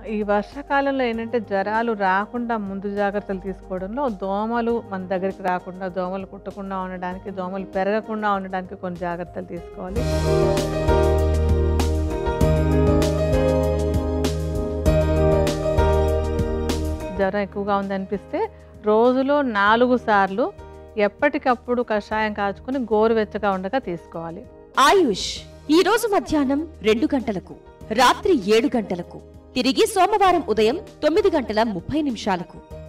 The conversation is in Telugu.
ఈ వర్షాకాలంలో ఏంటంటే జ్వరాలు రాకుండా ముందు జాగ్రత్తలు తీసుకోవడంలో దోమలు మన దగ్గరికి రాకుండా దోమలు కుట్టకుండా ఉండడానికి దోమలు పెరగకుండా ఉండడానికి కొన్ని జాగ్రత్తలు తీసుకోవాలి జ్వరం ఎక్కువగా ఉందనిపిస్తే రోజులో నాలుగు సార్లు ఎప్పటికప్పుడు కషాయం కాచుకొని గోరువెచ్చగా ఉండగా తీసుకోవాలి ఆయుష్ ఈ రోజు మధ్యాహ్నం రెండు గంటలకు రాత్రి ఏడు గంటలకు తిరిగి సోమవారం ఉదయం తొమ్మిది గంటల ముప్పై నిమిషాలకు